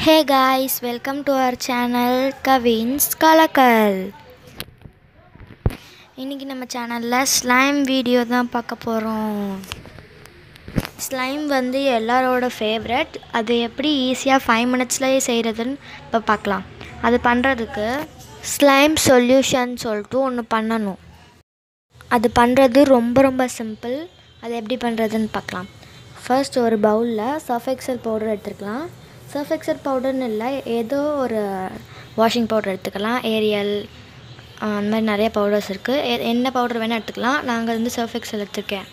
hey guys welcome to our channel Kavin's கலக்கல் இன்றைக்கி நம்ம சேனலில் ஸ்லைம் வீடியோ தான் பார்க்க போகிறோம் ஸ்லைம் வந்து எல்லாரோட ஃபேவரட் அது எப்படி ஈஸியாக ஃபைவ் மினிட்ஸ்லேயே செய்கிறதுன்னு இப்போ பார்க்கலாம் அது பண்ணுறதுக்கு ஸ்லைம் சொல்யூஷன் சொல்லிட்டு ஒன்று பண்ணணும் அது பண்ணுறது ரொம்ப ரொம்ப சிம்பிள் அது எப்படி பண்ணுறதுன்னு பார்க்கலாம் ஃபர்ஸ்ட் ஒரு பவுலில் சர்ஃப் எக்சல் பவுடர் எடுத்துக்கலாம் சர்ஃப் எக்சல் பவுடர்னு இல்லை ஏதோ ஒரு வாஷிங் பவுடர் எடுத்துக்கலாம் ஏரியல் அந்த மாதிரி நிறைய பவுடர்ஸ் இருக்குது என்ன பவுடர் வேணால் எடுத்துக்கலாம் நாங்கள் வந்து சர்ஃப் எக்சல் எடுத்துருக்கேன்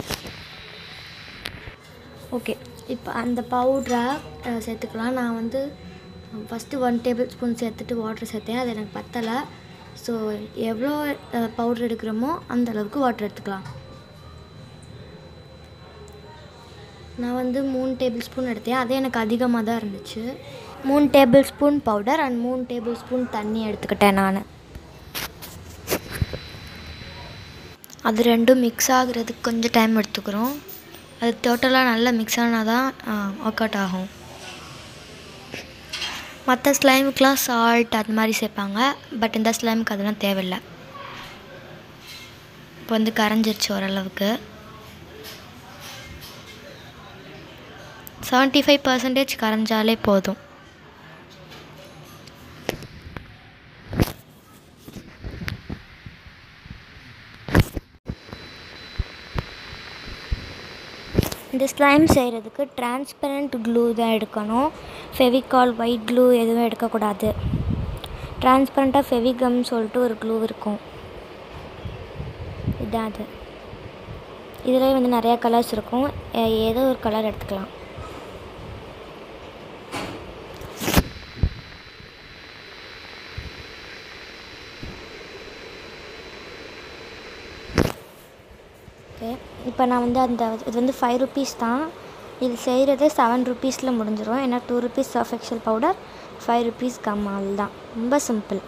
ஓகே இப்போ அந்த பவுட்ரை சேர்த்துக்கலாம் நான் வந்து ஃபஸ்ட்டு ஒன் டேபிள் ஸ்பூன் சேர்த்துட்டு வாட்டர் சேர்த்தேன் அது எனக்கு பத்தலை ஸோ எவ்வளோ பவுட்ரு எடுக்கிறோமோ அந்த அளவுக்கு வாட்டர் எடுத்துக்கலாம் நான் வந்து மூணு டேபிள் ஸ்பூன் எடுத்தேன் அதே எனக்கு அதிகமாக தான் இருந்துச்சு மூணு டேபிள் ஸ்பூன் பவுடர் அண்ட் மூணு டேபிள் ஸ்பூன் தண்ணி எடுத்துக்கிட்டேன் நான் அது ரெண்டும் மிக்ஸ் ஆகுறதுக்கு கொஞ்சம் டைம் எடுத்துக்கிறோம் அது டோட்டலாக நல்லா மிக்ஸ் ஆனால் தான் ஒர்க் அவுட் ஆகும் மற்ற ஸ்லைமுக்கெலாம் சால்ட் அது மாதிரி சேர்ப்பாங்க பட் இந்த ஸ்லைமுக்கு அதெல்லாம் தேவையில்லை இப்போ வந்து கரைஞ்சிருச்சு ஓரளவுக்கு செவன்ட்டி ஃபைவ் பர்சன்டேஜ் கரைஞ்சாலே போதும் இந்த ஸ்லைம் செய்கிறதுக்கு டிரான்ஸ்பரண்ட் க்ளூ தான் எடுக்கணும் ஃபெவிகால் ஒயிட் க்ளூ எதுவும் எடுக்கக்கூடாது டிரான்ஸ்பரண்ட்டாக ஃபெவிகம் சொல்லிட்டு ஒரு க்ளூ இருக்கும் இதான் அது இதில் வந்து நிறையா கலர்ஸ் இருக்கும் ஏதோ ஒரு கலர் எடுத்துக்கலாம் ஓகே இப்போ நான் வந்து அந்த இது வந்து ஃபைவ் ருபீஸ் தான் இது செய்கிறது செவன் ருபீஸில் முடிஞ்சிடும் ஏன்னா two rupees Surf Excel powder five rupees gum தான் ரொம்ப சிம்பிள்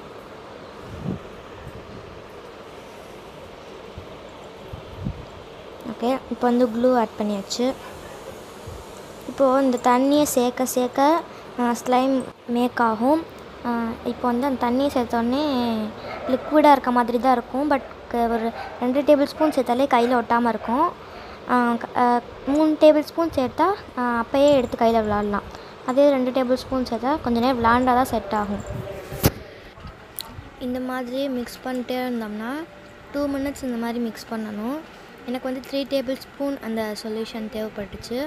ஓகே இப்போ வந்து க்ளூ ஆட் பண்ணியாச்சு இப்போது இந்த தண்ணியை சேர்க்க சேர்க்க ஸ்லைம் மேக் ஆகும் இப்போ வந்து அந்த தண்ணியை சேர்த்தோடனே லிக்விடாக இருக்க மாதிரி தான் இருக்கும் பட் ஒரு ரெண்டு டேபிள் ஸ்பூன் சேர்த்தாலே கையில் ஒட்டாமல் இருக்கும் மூணு டேபிள் ஸ்பூன் சேர்த்தா அப்போயே எடுத்து கையில் விளாட்லாம் அதே ரெண்டு டேபிள் ஸ்பூன் சேர்த்தா கொஞ்சம் நேரம் விளாண்டா தான் செட் ஆகும் இந்த மாதிரி மிக்ஸ் பண்ணிட்டே இருந்தோம்னா டூ மினிட்ஸ் இந்த மாதிரி மிக்ஸ் பண்ணணும் எனக்கு வந்து த்ரீ டேபிள் ஸ்பூன் அந்த சொல்யூஷன் தேவைப்பட்டுச்சு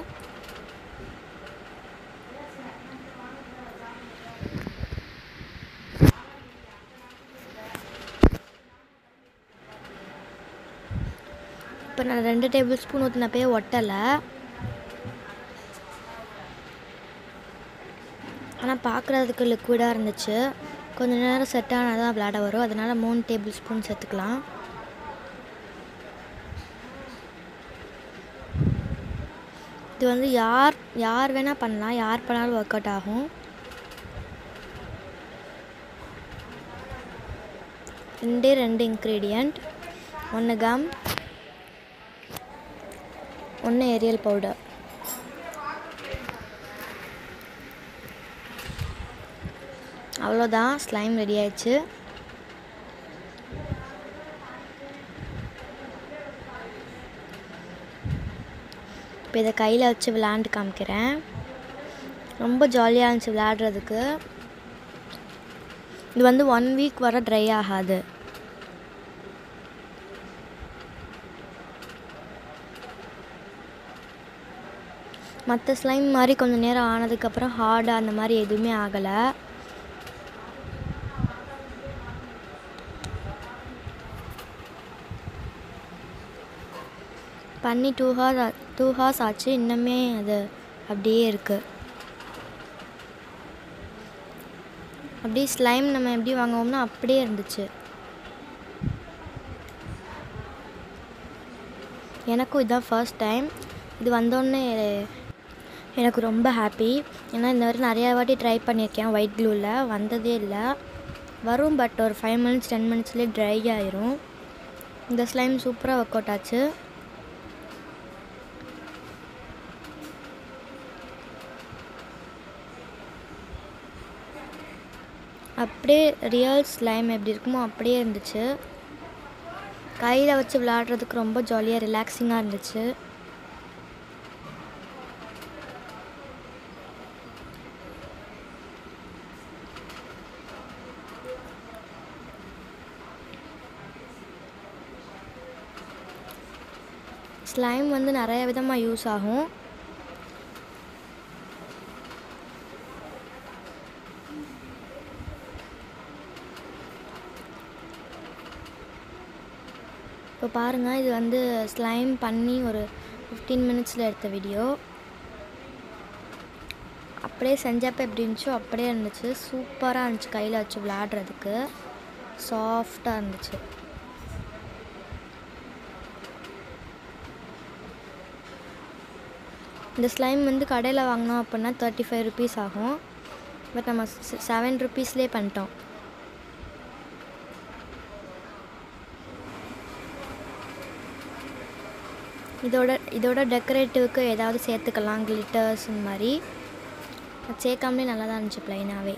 இப்போ நான் ரெண்டு டேபிள் ஸ்பூன் ஊற்றினப்பே ஒட்டலை ஆனால் பார்க்குறதுக்கு லிக்விடாக இருந்துச்சு கொஞ்சம் நேரம் செட் ஆனால் தான் விளாட வரும் அதனால் மூணு டேபிள் ஸ்பூன் சேர்த்துக்கலாம் இது வந்து யார் யார் வேணால் பண்ணலாம் யார் பண்ணாலும் ஒர்க் அவுட் ஆகும் ரெண்டே ரெண்டு இன்க்ரீடியண்ட் ஒன்று கம் ஒன்று ஏரியல் பவுடர் அவ்வளோதான் ஸ்லைம் ரெடி ஆயிடுச்சு இப்போ இதை கையில் வச்சு விளாண்டு காமிக்கிறேன் ரொம்ப ஜாலியாக இருந்துச்சு விளையாடுறதுக்கு இது வந்து ஒன் வீக் வர ட்ரை ஆகாது மற்ற ஸ்லைம் மாதிரி கொஞ்சம் நேரம் ஆனதுக்கப்புறம் ஹார்டாக அந்த மாதிரி எதுவுமே ஆகலை பண்ணி டூ ஹார்ஸ் டூ ஹார்ஸ் ஆச்சு இன்னுமே அது அப்படியே இருக்குது அப்படியே ஸ்லைம் நம்ம எப்படி வாங்குவோம்னா அப்படியே இருந்துச்சு எனக்கும் இதுதான் ஃபர்ஸ்ட் டைம் இது வந்தோடனே எனக்கு ரொம்ப ஹாப்பி ஏன்னா இந்த மாதிரி நிறையா வாட்டி ட்ரை பண்ணியிருக்கேன் ஒயிட் க்ளூவில் வந்ததே இல்லை வரும் பட் ஒரு ஃபைவ் மினிட்ஸ் டென் மினிட்ஸ்லேயே ட்ரை ஆயிரும் இந்த ஸ்லைம் சூப்பராக ஒர்க் அவுட் ஆச்சு அப்படியே ரியல் ஸ்லைம் எப்படி இருக்குமோ அப்படியே இருந்துச்சு கையில் வச்சு விளையாடுறதுக்கு ரொம்ப ஜாலியாக ரிலாக்ஸிங்காக இருந்துச்சு ஸ்லைம் வந்து நிறைய விதமாக யூஸ் ஆகும் இப்போ பாருங்கள் இது வந்து ஸ்லைம் பண்ணி ஒரு ஃபிஃப்டீன் மினிட்ஸில் எடுத்த வீடியோ அப்படியே செஞ்சப்போ எப்படி இருந்துச்சோ அப்படியே இருந்துச்சு சூப்பராக இருந்துச்சு கையில் வச்சு விளையாடுறதுக்கு சாஃப்டாக இருந்துச்சு இந்த ஸ்லைம் வந்து கடையில் வாங்கினோம் அப்படின்னா தேர்ட்டி ஃபைவ் ருபீஸ் ஆகும் பட் நம்ம செவன் ருபீஸ்லேயே பண்ணிட்டோம் இதோட இதோட டெக்கரேட்டிவ்க்கு ஏதாவது சேர்த்துக்கலாம் கிளிட்டர்ஸ் இந்த மாதிரி அது சேர்க்காமலே நல்லா தான் இருந்துச்சு ப்ளைனாகவே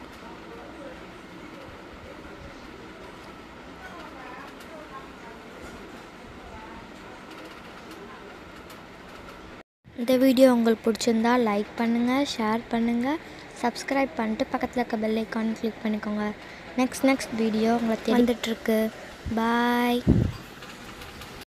இந்த வீடியோ உங்களுக்கு பிடிச்சிருந்தா லைக் பண்ணுங்கள் ஷேர் பண்ணுங்கள் சப்ஸ்கிரைப் பண்ணிட்டு பக்கத்தில் இருக்க பெல் ஐக்கான் கிளிக் பண்ணிக்கோங்க நெக்ஸ்ட் நெக்ஸ்ட் வீடியோ உங்களை வந்துட்டுருக்கு பாய்